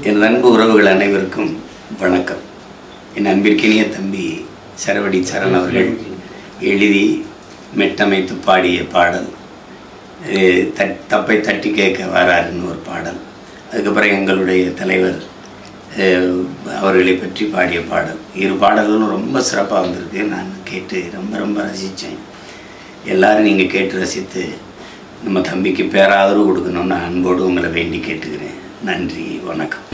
என் அன்பு உறவுகள் அனைவருக்கும் வணக்கம் என் அன்பிற்கினிய தம்பி சரவடி சரண் அவர்கள் எழுதி மெட்டமைத்து பாடிய பாடல் அஹ் தட் தப்பை தட்டி கேட்க வராருன்னு ஒரு பாடல் அதுக்கப்புறம் எங்களுடைய தலைவர் அஹ், அவர்களை பற்றி பாடிய பாடல் இரு பாடல்களும் ரொம்ப சிறப்பாக வந்திருக்கு நான் கேட்டு ரொம்ப ரொம்ப ரசித்தேன் எல்லாரும் நீங்கள் கேட்டு ரசித்து நம்ம தம்பிக்கு பேராதரவு கொடுக்கணும்னு நான் அன்போடு உங்களை வேண்டி கேட்டுக்கிறேன் நன்றி வணக்கம்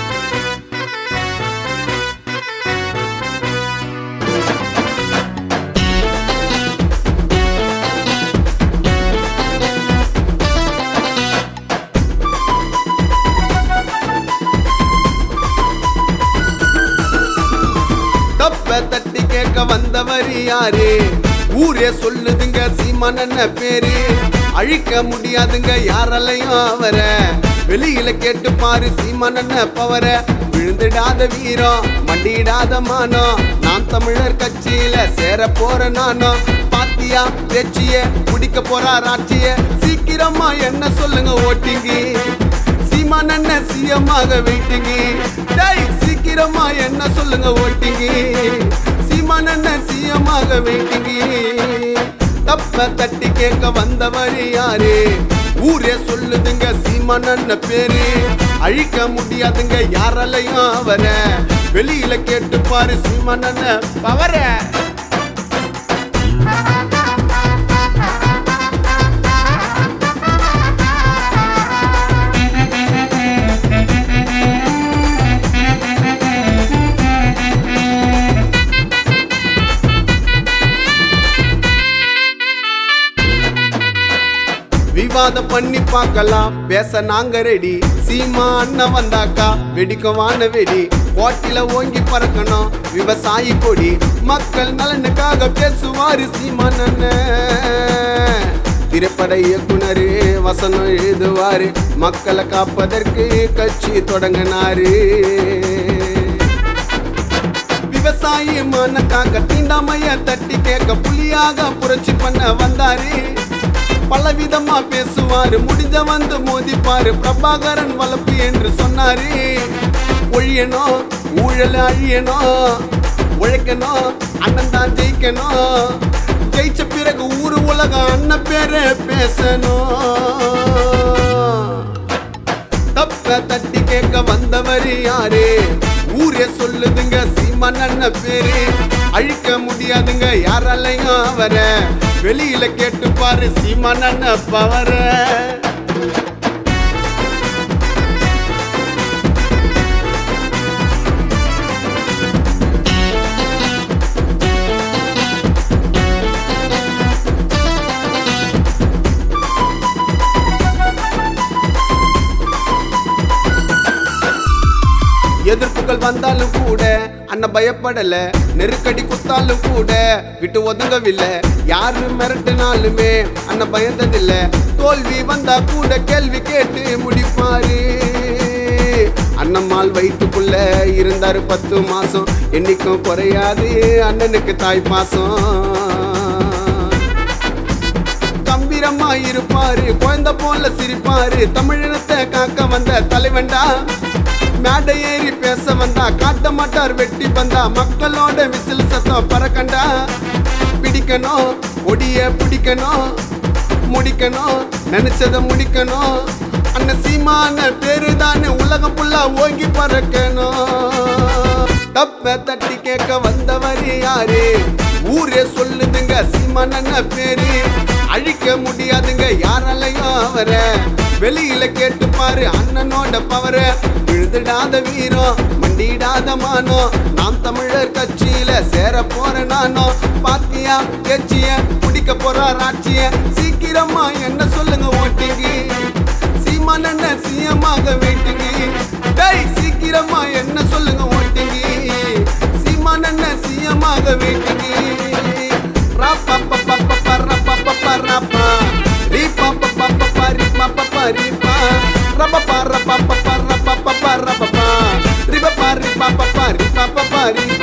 தப்ப தட்டி கேட்க வந்தவர் யாரு ஊரே சொல்லுதுங்க சீமான் என்ன பேரு அழிக்க முடியாதுங்க யாராலையும் அவர வெளியில கேட்டு பாரு சீமான் என்ன பவர விழுந்துடாத வீரம் மண்டிடாத மானம் நான் தமிழர் கட்சியில சேர போற நானும் பாத்தியா பேச்சிய குடிக்க போறார் ஆட்சிய சீக்கிரமா என்ன சொல்லுங்க ஓட்டிங்கி சீமான் என்ன சிஎம்மாக வெயிட்டிங்க டேய் சீக்கிரமா என்ன சொல்லுங்க ஓட்டிங்க சீமான் என்ன சிஎம்மாக வெயிட்டிங்க தப்ப தட்டி கேட்க வந்தவர் யாரு ஊரே சொல்லுதுங்க சீமான் என்ன பேரு அழிக்க முடியாதுங்க யாராலையும் அவர வெளியில கேட்டு பாரு சீமான் என்ன பவர விவாதம் பண்ணி பார்க்கலாம் பேச நாங்க ரெடி சீமா அண்ணன் வந்தாக்கா வெடிக்கவான வெடி கோட்டில ஓங்கி பறக்கணும் விவசாயி கொடி மக்கள் நலனுக்காக பேசுவாரு சீமான் அண்ணன் திரைப்பட இயக்குனரு வசனம் எழுதுவாரு மக்களை காப்பதற்கு கட்சி தொடங்கினாரு விவசாயி மனக்காக தீண்டாமைய தட்டி கேட்க புலியாக புரட்சி பண்ண வந்தாரு பலவிதமா பேசுவாரு முடிஞ்ச வந்து மோதிப்பாரு பிரபாகரன் வளர்ப்பு என்று சொன்னாரு ஒழியணும் ஊழல அழியணும் உழைக்கணும் அண்ணன் தான் ஜெயிக்கணும் ஜெயிச்ச பிறகு ஊரு உலகம் அண்ணன் பேரை பேசணும் தப்ப தட்டி கேட்க வந்தவர் யாரு ஊரே சொல்லுதுங்க சீமான் அண்ணன் பேரு அழிக்க முடியாதுங்க யாராலையும் அவர வெளியில கேட்டு பாரு சீமான் அண்ணன் பவர எதிர்ப்புகள் வந்தாலும் கூட அண்ணன் பயப்படல நெருக்கடி குத்தாலும் கூட விட்டு ஒதுங்கவில்லை யாரு மிரட்டினாலுமே அண்ணன் பயந்ததில்ல தோல்வி வந்தா கூட கேள்வி கேட்டு முடிப்பாரு அண்ணம்மாள் வயிற்றுக்குள்ள இருந்தாரு பத்து மாசம் என்னைக்கும் குறையாது அண்ணனுக்கு தாய் பாசம் கம்பீரமா இருப்பாரு குழந்தை போல சிரிப்பாரு தமிழினத்தை காக்க வந்த தலைவன்டா மேடை ஏறி பேச வந்தா காட்ட மாட்டார் வெட்டி வந்தா மக்களோட விசில் சத்தம் பறக்கண்டா பிடிக்கணும் ஒடிய பிடிக்கணும் முடிக்கணும் நினைச்சத முடிக்கணும் அண்ணன் சீமான பேரு தானே உலகம் ஃபுல்லா ஓங்கி பறக்கணும் தப்ப தட்டி கேட்க வந்தவர் யாரு ஊரே சொல்லுதுங்க சீமான் அண்ணன் பேரு அழிக்க முடியாதுங்க யாராலையும் அவர வெளியில கேட்டு பாரு அண்ணனோட பவர விழுந்துடாத வீரம் மண்டிடாத மானம் நாம் தமிழர் கட்சியில சேர போற நானோ பாத்தியா பேச்சிய குடிக்க போறார் ஆட்சிய சீக்கிரமா என்ன சொல்லுங்க ஓட்டிங்க சீமான் அண்ணன் சிஎம்மாக வெயிட்டிங்க டேய் சீக்கிரமா என்ன சொல்லுங்க ஓட்டிங்க சீமான் அண்ணன் சிஎம்மாக வெயிட்டிங்க ராப்பா பப்பா பப்பா ரப்பா பப்பா ரப்பா ரீப்பா பப்பா பப்பா ரீப்பா பப்பா ரீப்பா ரப்பா ரப்பா பப்பா ரப்பா பப்பா ரப்பா ரிப்பா ரிப்பா பப்பா ரிப்பா பப்பா ரீ